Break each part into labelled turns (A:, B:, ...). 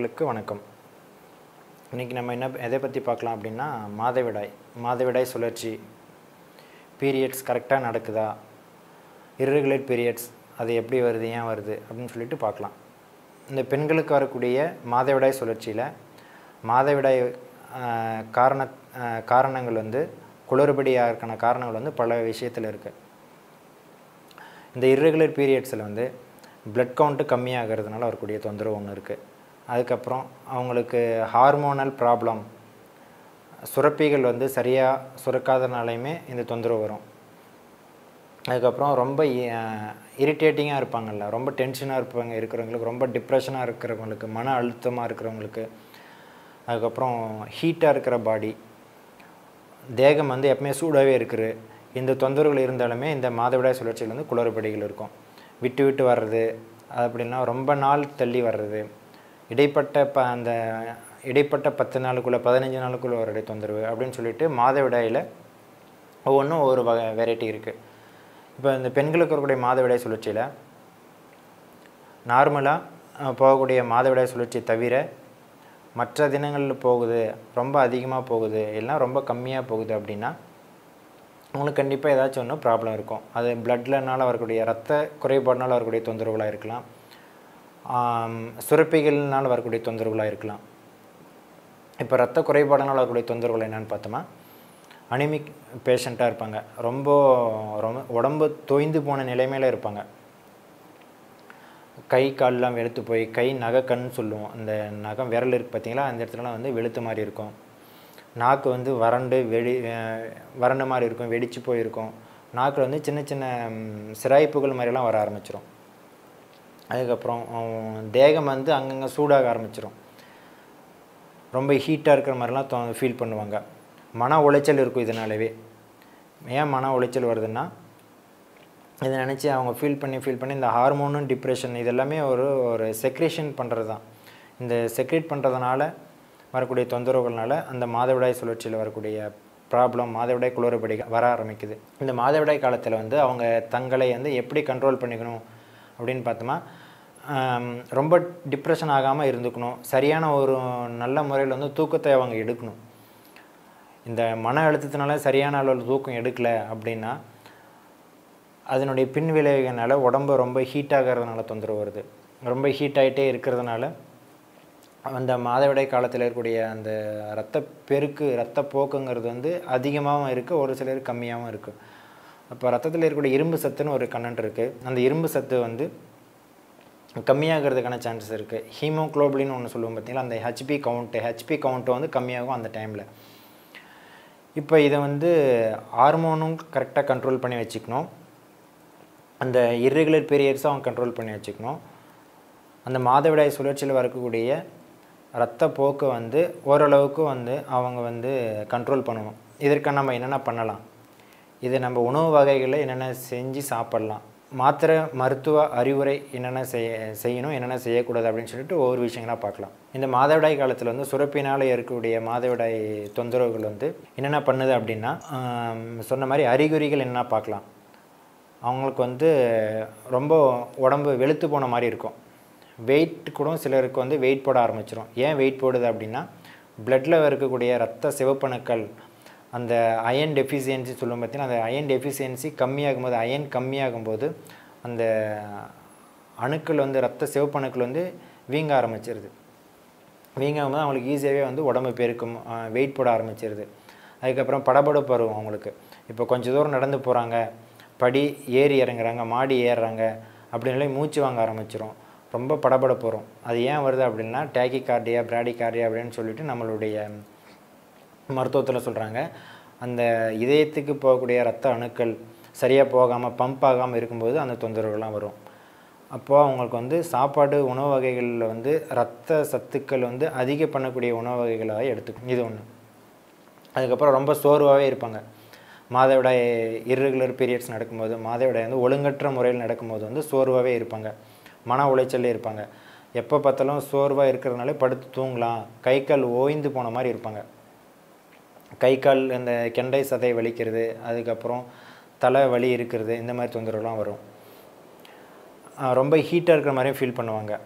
A: நேயர்களுக்கு வணக்கம் இன்றைக்கி நம்ம என்ன எதை பற்றி பார்க்கலாம் அப்படின்னா மாதவிடாய் மாதவிடாய் சுழற்சி பீரியட்ஸ் கரெக்டாக நடக்குதா irregular பீரியட்ஸ் அது எப்படி வருது ஏன் வருது அப்படின்னு சொல்லிட்டு பார்க்கலாம் இந்த பெண்களுக்கு வரக்கூடிய மாதவிடாய் சுழற்சியில் மாதவிடாய் ஆஹ், காரண ஆஹ், காரணங்கள் வந்து குளறுபடியாகிறதுக்கான காரணங்கள் வந்து பல விஷயத்தில் இருக்குது இந்த irregular பீரியட்ஸில் வந்து blood கவுண்ட்டு கம்மியாகிறதுனால வரக்கூடிய தொந்தரவு ஒன்று இருக்குது அதுக்கப்புறம் அவங்களுக்கு ஹார்மோனல் ப்ராப்ளம் சுரப்பிகள் வந்து சரியாக சுரக்காதனாலையுமே இந்த தொந்தரவு வரும் அதுக்கப்புறம் ரொம்ப இரிட்டேட்டிங்காக இருப்பாங்கல்ல ரொம்ப டென்ஷனாக இருப்பாங்க இருக்கிறவங்களுக்கு ரொம்ப டிப்ரெஷனாக இருக்கிறவங்களுக்கு மன அழுத்தமாக இருக்கிறவங்களுக்கு அதுக்கப்புறம் ஹீட்டாக இருக்கிற பாடி தேகம் வந்து எப்பவுமே சூடாகவே இருக்குது இந்த தொந்தரவுகள் இருந்தாலுமே இந்த மாதவிடாய் சுழற்சியில் வந்து குளறுபடிகள் இருக்கும் விட்டு விட்டு வர்றது அது அப்படின்னா ரொம்ப நாள் தள்ளி வர்றது இடைப்பட்ட ப அந்த இடைப்பட்ட பத்து நாளுக்குள்ளே பதினஞ்சு நாளுக்குள்ளே வரக்கூடிய தொந்தரவு அப்படின்னு சொல்லிட்டு மாதவிடாயில் ஒவ்வொன்றும் ஒவ்வொரு வகை வெரைட்டி இருக்குது இப்போ இந்த பெண்களுக்கு வரக்கூடிய மாதவிடாய் சுழற்சியில் நார்மலாக போகக்கூடிய மாதவிடாய் சுழற்சி தவிர மற்ற தினங்களில் போகுது ரொம்ப அதிகமாக போகுது இல்லைனா ரொம்ப கம்மியாக போகுது அப்படின்னா உங்களுக்கு கண்டிப்பாக ஏதாச்சும் ஒன்று ப்ராப்ளம் இருக்கும் அது பிளட்லனால வரக்கூடிய ரத்த குறைபாடுனால வரக்கூடிய தொந்தரவுகளாக இருக்கலாம் ஆம், சுரப்பிகள்னால வரக்கூடிய தொந்தரவுகளாக இருக்கலாம் இப்போ ரத்த குறைபாடுனால வரக்கூடிய தொந்தரவுகள் என்னென்னு பார்த்தோமா அனிமிக் பேஷண்ட்டாக இருப்பாங்க ரொம்ப ரொம்ப உடம்பு தொய்ந்து போன நிலைமையில இருப்பாங்க கை கால்லாம் வெளுத்து போய் கை நகை கண் சொல்லுவோம் அந்த நகம் விரல் இருக்குது பார்த்தீங்களா அந்த இடத்துலலாம் வந்து வெளுத்த மாதிரி இருக்கும் நாக்கு வந்து வறண்டு வெடி அஹ் வறண்ட மாதிரி இருக்கும் வெடிச்சு போயிருக்கும் நாக்கில் வந்து சின்ன சின்ன ம், சிராய்ப்புகள் மாதிரிலாம் வர ஆரம்பிச்சிரும் அதுக்கப்புறம் உம், தேகம் வந்து அங்கங்கே சூடாக ஆரம்பிச்சிரும் ரொம்ப ஹீட்டாக இருக்கிற மாதிரிலாம் தோ ஃபீல் பண்ணுவாங்க மன உளைச்சல் இருக்கும் இதனாலவே ஏன் மன உளைச்சல் வருதுன்னா இதை நினச்சி அவங்க ஃபீல் பண்ணி ஃபீல் பண்ணி இந்த ஹார்மோனும் டிப்ரெஷன் இதெல்லாமே ஒரு ஒரு செக்ரேஷன் பண்ணுறது தான் இந்த செக்ரேட் பண்ணுறதுனால வரக்கூடிய தொந்தரவுகள்னால அந்த மாதவிடாய் சுழற்சியில் வரக்கூடிய ப்ராப்ளம் மாதவிடாய் குளறுபடிகள் வர ஆரம்பிக்குது இந்த மாதவிடாய் காலத்தில் வந்து அவங்க தங்களை வந்து எப்படி கண்ட்ரோல் பண்ணிக்கணும் அப்படின்னு பார்த்தோமா ஆம், ரொம்ப டிப்ரெஷன் ஆகாமல் இருந்துக்கணும் சரியான ஒரு நல்ல முறையில் வந்து தூக்கத்தை அவங்க எடுக்கணும் இந்த மன அழுத்தத்தினால சரியான அளவில் தூக்கம் எடுக்கலை அப்படின்னா அதனுடைய பின் விளைவுகளால் உடம்பு ரொம்ப ஹீட் ஆகிறதுனால தொந்தரவு வருது ரொம்ப ஹீட் ஆகிட்டே இருக்கிறதுனால அந்த மாதவிடாய் காலத்தில் இருக்கக்கூடிய அந்த இரத்த பெருக்கு இரத்த போக்குங்கிறது வந்து அதிகமாகவும் இருக்குது ஒரு சிலர் கம்மியாகவும் இருக்குது அப்போ ரத்தத்தில் இருக்கக்கூடிய இரும்பு சத்துன்னு ஒரு கண்டென்ட் இருக்குது அந்த இரும்பு சத்து வந்து கம்மியாகிறதுக்கான சான்சஸ் இருக்குது ஹீமோக்ளோபிளின்னு ஒன்று சொல்லுவோம் பார்த்தீங்களா அந்த ஹெச்பி கவுண்ட்டு ஹெச்பி கவுண்ட்டு வந்து கம்மியாகும் அந்த டைமில் இப்போ இதை வந்து ஹார்மோனும் கரெக்டாக கண்ட்ரோல் பண்ணி வச்சுக்கணும் அந்த irregular periods அவங்க கண்ட்ரோல் பண்ணி வச்சுக்கணும் அந்த மாதவிடாய் சுழற்சியில் வரக்கூடிய இரத்த போக்கு வந்து ஓரளவுக்கு வந்து அவங்க வந்து கண்ட்ரோல் பண்ணணும் இதற்கு நம்ம என்னென்ன பண்ணலாம் இது நம்ம உணவு வகைகளில் என்னென்ன செஞ்சு சாப்பிடலாம் மாத்திரை மருத்துவ அறிவுரை என்னென்ன செய்ய செய்யணும் என்னென்ன செய்யக்கூடாது அப்படின்னு சொல்லிட்டு ஒவ்வொரு விஷயங்களாக பார்க்கலாம் இந்த மாதவிடாய் காலத்தில் வந்து சுரப்பினால் இருக்கக்கூடிய மாதவிடாய் தொந்தரவுகள் வந்து என்னென்ன பண்ணுது அப்படின்னா ஆம், சொன்ன மாதிரி அறிகுறிகள் என்ன பார்க்கலாம் அவங்களுக்கு வந்து ரொம்ப உடம்பு வெளுத்து போன மாதிரி இருக்கும் வெயிட் கூட சிலருக்கு வந்து வெயிட் போட ஆரம்பிச்சிடும் ஏன் வெயிட் போடுது அப்படின்னா பிளட்டில் இருக்கக்கூடிய ரத்த சிவப்பணுக்கள் அந்த அயன் டெஃபிஷியன்சி சொல்லுவோம் பார்த்தீங்கன்னா அந்த அயன் டெஃபிஷியன்சி கம்மியாகும் போது அயன் கம்மியாகும் போது அந்த அணுக்கள் வந்து ரத்த சிவப்பணுக்கள் வந்து வீங்க ஆரம்பிச்சிருது வீங்கும் போது அவங்களுக்கு ஈஸியாகவே வந்து உடம்பு பெருக்கும் வெயிட் போட ஆரம்பிச்சிருது அதுக்கப்புறம் படபடப்பு வரும் அவங்களுக்கு இப்போ கொஞ்ச தூரம் நடந்து போகிறாங்க படி ஏறி இறங்குறாங்க மாடி ஏறுறாங்க அப்படின்னாலே மூச்சு வாங்க ஆரம்பிச்சிரும் ரொம்ப படபடப்பு வரும் அது ஏன் வருது அப்படின்னா டேக்கி கார்டியா பிராடி கார்டியா அப்படின்னு சொல்லிட்டு நம்மளுடைய மருத்துவத்தில் சொல்கிறாங்க அந்த இதயத்துக்கு போகக்கூடிய ரத்த அணுக்கள் சரியாக போகாமல் பம்ப் ஆகாமல் இருக்கும்போது அந்த தொந்தரவுகள்லாம் வரும் அப்போது அவங்களுக்கு வந்து சாப்பாடு உணவு வகைகளில் வந்து ரத்த சத்துக்கள் வந்து அதிக பண்ணக்கூடிய உணவு வகைகளாக எடுத்துக்கணும் இது ஒன்று அதுக்கப்புறம் ரொம்ப சோர்வாகவே இருப்பாங்க மாதவிடாய் irregular பீரியட்ஸ் நடக்கும்போது மாதவிடாய் வந்து ஒழுங்கற்ற முறையில் நடக்கும்போது வந்து சோர்வாகவே இருப்பாங்க மன உளைச்சல்லே இருப்பாங்க எப்போ பார்த்தாலும் சோர்வாக இருக்கிறதுனால படுத்து தூங்கலாம் கை கால் ஓய்ந்து போன மாதிரி இருப்பாங்க கை கால் இந்த கெண்டை சதை வலிக்கிறது அதுக்கப்புறம் தலை வலி இருக்கிறது இந்த மாதிரி தொந்தரவுலாம் வரும் ஆஹ் ரொம்ப ஹீட்டாக இருக்கிற மாதிரியும் ஃபீல் பண்ணுவாங்க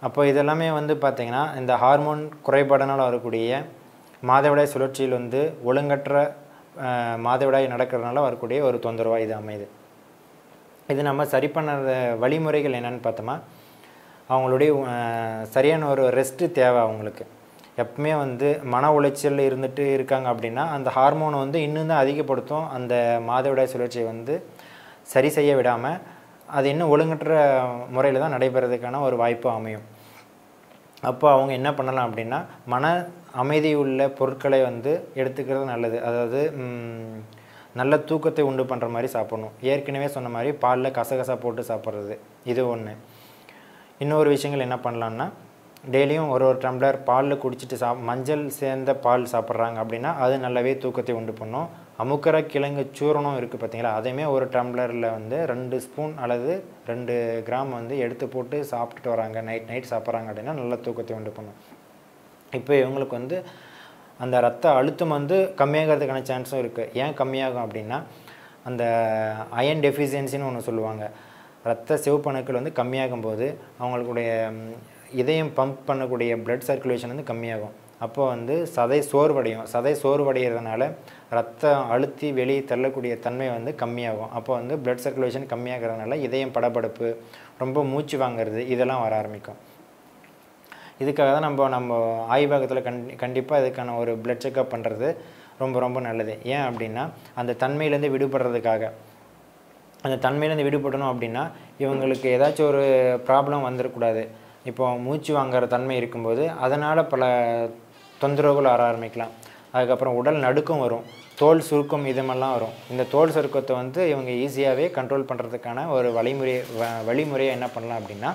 A: அப்போ இதெல்லாமே வந்து பார்த்திங்கன்னா இந்த ஹார்மோன் குறைபாடுனால் வரக்கூடிய மாதவிடாய் சுழற்சியில் வந்து ஒழுங்கற்ற அஹ், மாதவிடாய் நடக்கிறதுனால வரக்கூடிய ஒரு தொந்தரவாக இது அமையுது இது நம்ம சரி பண்ணுற வழிமுறைகள் என்னன்னு பார்த்தோமா அவங்களுடைய அஹ், சரியான ஒரு ரெஸ்ட்டு தேவை அவங்களுக்கு எப்பவுமே வந்து மன உளைச்சல் இருந்துட்டு இருக்காங்க அப்படின்னா அந்த ஹார்மோனை வந்து இன்னும் தான் அதிகப்படுத்தும் அந்த மாதவிடாய் சுழற்சியை வந்து சரி செய்ய விடாமல் அது இன்னும் ஒழுங்கற்ற முறையில் தான் நடைபெறதுக்கான ஒரு வாய்ப்பு அமையும் அப்போ அவங்க என்ன பண்ணலாம் அப்படின்னா மன அமைதி உள்ள பொருட்களை வந்து எடுத்துக்கிறது நல்லது அதாவது ம், நல்ல தூக்கத்தை உண்டு பண்ணுற மாதிரி சாப்பிடணும் ஏற்கனவே சொன்ன மாதிரி பாலில் கசகசா போட்டு சாப்பிட்றது இது ஒன்று இன்னொரு விஷயங்கள் என்ன பண்ணலான்னா டெய்லியும் ஒரு ஒரு டம்ளர் பாலில் குடிச்சிட்டு சா மஞ்சள் சேர்ந்த பால் சாப்பிட்றாங்க அப்படின்னா அது நல்லாவே தூக்கத்தை உண்டு பண்ணும் அமுக்கர கிழங்கு சூரணம் இருக்குது பார்த்தீங்களா அதையுமே ஒரு டம்ளரில் வந்து ரெண்டு ஸ்பூன் அல்லது ரெண்டு கிராம் வந்து எடுத்து போட்டு சாப்பிட்டுட்டு வராங்க நைட் நைட் சாப்பிட்றாங்க அப்படின்னா நல்ல தூக்கத்தை உண்டு பண்ணும் இப்போ இவங்களுக்கு வந்து அந்த ரத்த அழுத்தம் வந்து கம்மியாகிறதுக்கான சான்ஸும் இருக்குது ஏன் கம்மியாகும் அப்படின்னா அந்த அயன் டெஃபிஷியன்சின்னு ஒன்று சொல்லுவாங்க ரத்த சிவப்பணுக்கள் வந்து கம்மியாகும் போது அவங்களுடைய ம், இதயம் பம்ப் பண்ணக்கூடிய பிளட் சர்க்குலேஷன் வந்து கம்மியாகும் அப்போ வந்து சதை சோர்வடையும் சதை சோர்வடைகிறதுனால ரத்தம் அழுத்தி வெளியே தள்ளக்கூடிய தன்மை வந்து கம்மியாகும் அப்போ வந்து பிளட் சர்க்குலேஷன் கம்மியாகிறதுனால இதயம் படபடப்பு ரொம்ப மூச்சு வாங்குறது இதெல்லாம் வர ஆரம்பிக்கும் இதுக்காக தான் நம்ம நம்ம ஆய்வகத்தில் கண்டி கண்டிப்பாக இதுக்கான ஒரு பிளட் செக்அப் பண்ணுறது ரொம்ப ரொம்ப நல்லது ஏன் அப்படின்னா அந்த தன்மையிலேருந்து விடுபடுறதுக்காக அந்த தன்மையிலேருந்து விடுபடணும் அப்படின்னா இவங்களுக்கு ஏதாச்சும் ஒரு ப்ராப்ளம் வந்துடக்கூடாது இப்போ மூச்சு வாங்குற தன்மை இருக்கும்போது அதனால் பல தொந்தரவுகள் வர ஆரம்பிக்கலாம் அதுக்கப்புறம் உடல் நடுக்கம் வரும் தோல் சுருக்கம் இதமெல்லாம் வரும் இந்த தோல் சுருக்கத்தை வந்து இவங்க ஈஸியாகவே கண்ட்ரோல் பண்ணுறதுக்கான ஒரு வழிமுறை வ- வழிமுறையை என்ன பண்ணலாம் அப்படின்னா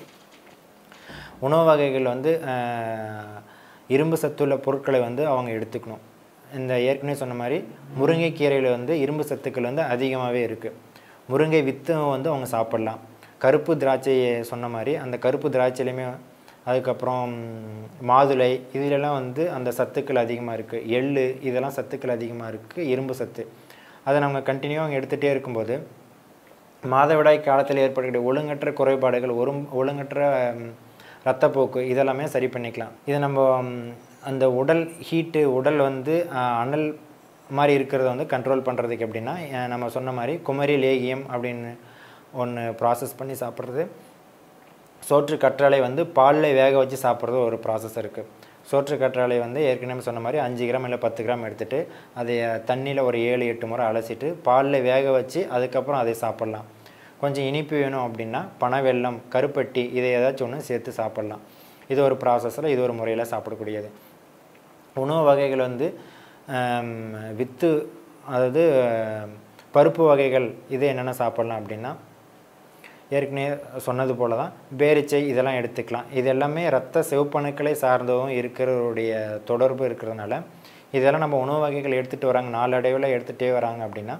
A: உணவு வகைகள் வந்து அஹ், இரும்பு சத்துள்ள பொருட்களை வந்து அவங்க எடுத்துக்கணும் இந்த ஏற்கனவே சொன்ன மாதிரி முருங்கைக்கீரையில் வந்து இரும்பு சத்துக்கள் வந்து அதிகமாகவே இருக்குது முருங்கை வித்தும் வந்து அவங்க சாப்பிடலாம் கருப்பு திராட்சை சொன்ன மாதிரி அந்த கருப்பு திராட்சையிலையுமே அதுக்கப்புறம் மாதுளை இதிலெல்லாம் வந்து அந்த சத்துக்கள் அதிகமாக இருக்குது எள்ளு இதெல்லாம் சத்துக்கள் அதிகமாக இருக்குது இரும்பு சத்து அதை நம்ம கண்டினியூவாக அவங்க எடுத்துகிட்டே இருக்கும்போது மாதவிடாய் காலத்தில் ஏற்படக்கூடிய ஒழுங்கற்ற குறைபாடுகள் ஒரு ஒழுங்கற்ற ம், ரத்தப்போக்கு இதெல்லாமே சரி பண்ணிக்கலாம் இது நம்ம ம், அந்த உடல் ஹீட்டு உடல் வந்து அஹ், அனல் மாதிரி இருக்கிறத வந்து கண்ட்ரோல் பண்ணுறதுக்கு எப்படின்னா அஹ், நம்ம சொன்ன மாதிரி குமரி லேகியம் அப்படின்னு ஒன்று ப்ராசஸ் பண்ணி சாப்பிட்றது சோற்று கற்றாழை வந்து பாலில் வேக வச்சு சாப்பிட்றது ஒரு ப்ராசஸ் இருக்குது சோற்று கற்றாழை வந்து ஏற்கனவே சொன்ன மாதிரி அஞ்சு கிராம் இல்லை பத்து கிராம் எடுத்துகிட்டு அதை தண்ணியில் ஒரு ஏழு எட்டு முறை அலசிட்டு பாலில் வேக வச்சு அதுக்கப்புறம் அதை சாப்பிட்லாம் கொஞ்சம் இனிப்பு வேணும் அப்படின்னா பனவெல்லம் கருப்பட்டி இதை ஏதாச்சும் ஒன்று சேர்த்து சாப்பிட்லாம் இது ஒரு ப்ராசஸில் இது ஒரு முறையில் சாப்பிடக்கூடியது உணவு வகைகள் வந்து ஆம், வித்து அதாவது ஆம், பருப்பு வகைகள் இது என்னென்ன சாப்பிட்லாம் அப்படின்னா ஏற்கனவே சொன்னது போல தான் பேரிச்சை இதெல்லாம் எடுத்துக்கலாம் இது எல்லாமே ரத்த சிவப்பணுக்களை சார்ந்ததும் இருக்கிறவருடைய தொடர்பு இருக்கிறதுனால இதெல்லாம் நம்ம உணவு வகைகள் எடுத்துகிட்டு வராங்க நாளடைவில் எடுத்துகிட்டே வராங்க அப்படின்னா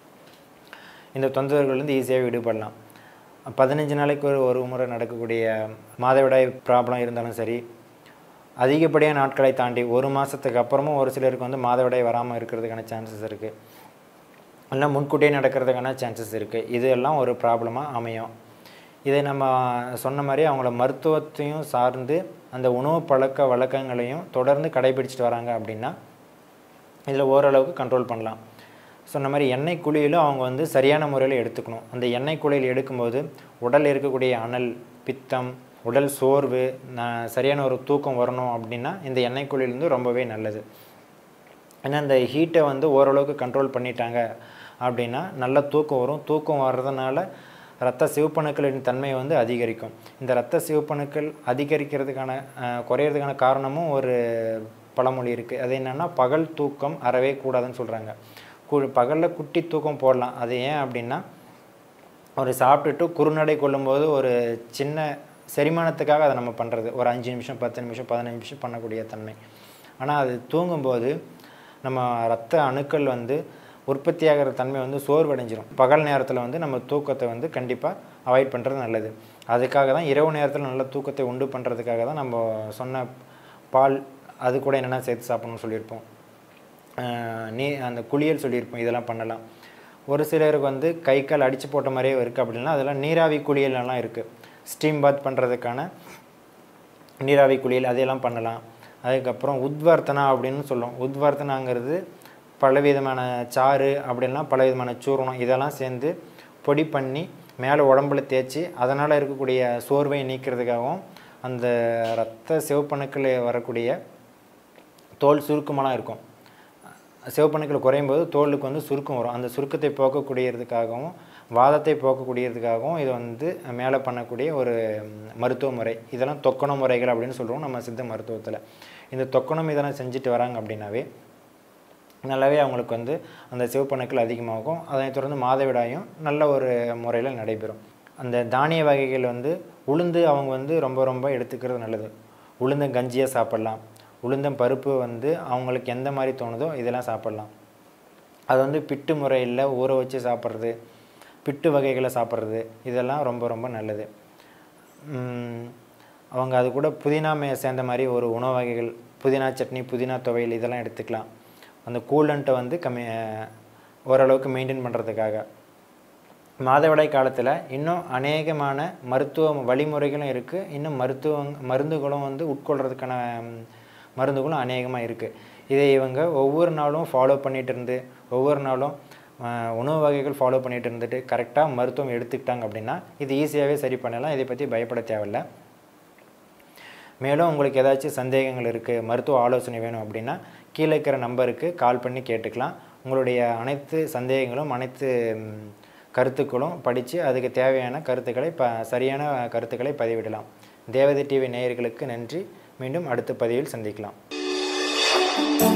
A: இந்த தொந்தரவுகள்லேருந்து ஈஸியாக விடுபடலாம் பதினஞ்சு நாளைக்கு ஒரு ஒரு முறை நடக்கக்கூடிய மாதவிடாய் ப்ராப்ளம் இருந்தாலும் சரி அதிகப்படியான நாட்களை தாண்டி ஒரு மாதத்துக்கு அப்புறமும் ஒரு சிலருக்கு வந்து மாதவிடாய் வராமல் இருக்கிறதுக்கான சான்சஸ் இருக்குது இல்லை முன்கூட்டியே நடக்கிறதுக்கான சான்சஸ் இருக்குது இது எல்லாம் ஒரு ப்ராப்ளமாக அமையும் இதை நம்ம சொன்ன மாதிரி அவங்கள மருத்துவத்தையும் சார்ந்து அந்த உணவு பழக்க வழக்கங்களையும் தொடர்ந்து கடைபிடிச்சிட்டு வராங்க அப்படின்னா இதில் ஓரளவுக்கு கண்ட்ரோல் பண்ணலாம் சொன்ன மாதிரி எண்ணெய் குளியலும் அவங்க வந்து சரியான முறையில் எடுத்துக்கணும் அந்த எண்ணெய் குளியல் எடுக்கும்போது உடல் இருக்கக்கூடிய அனல் பித்தம் உடல் சோர்வு ந- சரியான ஒரு தூக்கம் வரணும் அப்படின்னா இந்த எண்ணெய் குளியல் வந்து ரொம்பவே நல்லது ஏன்னா இந்த ஹீட்டை வந்து ஓரளவுக்கு கண்ட்ரோல் பண்ணிட்டாங்க அப்படின்னா நல்ல தூக்கம் வரும் தூக்கம் வர்றதுனால ரத்த சிவப்பணுக்களின் தன்மை வந்து அதிகரிக்கும் இந்த ரத்த சிவப்பணுக்கள் அதிகரிக்கிறதுக்கான அஹ், குறையிறதுக்கான காரணமும் ஒரு பழமொழி இருக்குது அது என்னென்னா பகல் தூக்கம் அறவே கூடாதுன்னு சொல்கிறாங்க கு பகலில் குட்டி தூக்கம் போடலாம் அது ஏன் அப்படின்னா ஒரு சாப்பிட்டுட்டு குறுநடை கொள்ளும்போது ஒரு சின்ன செரிமானத்துக்காக அதை நம்ம பண்ணுறது ஒரு அஞ்சு நிமிஷம் பத்து நிமிஷம் பதினஞ்சு நிமிஷம் பண்ணக்கூடிய தன்மை ஆனால் அது தூங்கும்போது நம்ம ரத்த அணுக்கள் வந்து உற்பத்தியாகிற தன்மை வந்து சோர்வடைஞ்சிரும் பகல் நேரத்தில் வந்து நம்ம தூக்கத்தை வந்து கண்டிப்பாக அவாய்ட் பண்ணுறது நல்லது அதுக்காக தான் இரவு நேரத்தில் நல்ல தூக்கத்தை உண்டு பண்ணுறதுக்காக தான் நம்ம சொன்ன பால் அது கூட என்னென்ன சேர்த்து சாப்பிடணும்னு சொல்லியிருப்போம் ஆஹ் நீ அந்த குளியல் சொல்லியிருப்போம் இதெல்லாம் பண்ணலாம் ஒரு சிலருக்கு வந்து கை கால் அடித்து போட்ட மாதிரியே இருக்குது அப்படின்னா அதெல்லாம் நீராவி குளியலெல்லாம் இருக்குது ஸ்டீம் பாத் பண்ணுறதுக்கான நீராவி குளியல் அதையெல்லாம் பண்ணலாம் அதுக்கப்புறம் உத்வர்த்தனா அப்படின்னு சொல்லுவோம் உத்வர்த்தனாங்கிறது பலவிதமான சாறு அப்படின்லாம் பலவிதமான சூரணம் இதெல்லாம் சேர்ந்து பொடி பண்ணி மேலே உடம்புல தேய்ச்சி அதனால் இருக்கக்கூடிய சோர்வை நீக்கிறதுக்காகவும் அந்த இரத்த சிவப்பணுக்கள் வரக்கூடிய தோல் சுருக்கமெல்லாம் இருக்கும் சிவப்பணுக்கள் குறையும் போது தோலுக்கு வந்து சுருக்கம் வரும் அந்த சுருக்கத்தை போக்கக்கூடியதுக்காகவும் வாதத்தை போக்கக்கூடியதுக்காகவும் இது வந்து மேலே பண்ணக்கூடிய ஒரு ம், மருத்துவ முறை இதெல்லாம் தொக்கண முறைகள் அப்படின்னு சொல்லுவோம் நம்ம சித்த மருத்துவத்தில் இந்த தொக்கணம் இதெல்லாம் செஞ்சுட்டு வராங்க அப்படின்னாவே நல்லாவே அவங்களுக்கு வந்து அந்த சிவப்பணுக்கள் அதிகமாகும் அதனைத் தொடர்ந்து மாதவிடாயும் நல்ல ஒரு முறையில் நடைபெறும் அந்த தானிய வகைகள் வந்து உளுந்து அவங்க வந்து ரொம்ப ரொம்ப எடுத்துக்கிறது நல்லது உளுந்தம் கஞ்சியாக சாப்பிட்லாம் உளுந்தம் பருப்பு வந்து அவங்களுக்கு எந்த மாதிரி தோணுதோ இதெல்லாம் சாப்பிட்லாம் அது வந்து பிட்டு முறையில் ஊற வச்சு சாப்பிட்றது பிட்டு வகைகளை சாப்பிட்றது இதெல்லாம் ரொம்ப ரொம்ப நல்லது உம், அவங்க அது கூட புதினா மே சேர்ந்த மாதிரி ஒரு உணவு வகைகள் புதினா சட்னி புதினா துவையல் இதெல்லாம் எடுத்துக்கலாம் அந்த கூலண்ட்டை வந்து கம்மி ஓரளவுக்கு மெயின்டைன் பண்ணுறதுக்காக மாதவிடாய் காலத்தில் இன்னும் அநேகமான மருத்துவ வழிமுறைகளும் இருக்குது இன்னும் மருத்துவ மருந்துகளும் வந்து உட்கொள்கிறதுக்கான ம், மருந்துகளும் அநேகமாக இருக்குது இதை இவங்க ஒவ்வொரு நாளும் ஃபாலோ பண்ணிட்டு இருந்து ஒவ்வொரு நாளும் அஹ், உணவு வகைகள் ஃபாலோ பண்ணிட்டு இருந்துட்டு கரெக்டாக மருத்துவம் எடுத்துக்கிட்டாங்க அப்படின்னா இது ஈஸியாகவே சரி பண்ணலாம் இதை பற்றி பயப்பட தேவையில்லை மேலும் உங்களுக்கு ஏதாச்சும் சந்தேகங்கள் இருக்குது மருத்துவ ஆலோசனை வேணும் அப்படின்னா கீழே இருக்கிற நம்பருக்கு கால் பண்ணி கேட்டுக்கலாம் உங்களுடைய அனைத்து சந்தேகங்களும் அனைத்து ம், கருத்துக்களும் படித்து அதுக்கு தேவையான கருத்துக்களை ப சரியான கருத்துக்களை பதிவிடலாம் தேவதை டிவி நேயர்களுக்கு நன்றி மீண்டும் அடுத்த பதிவில் சந்திக்கலாம்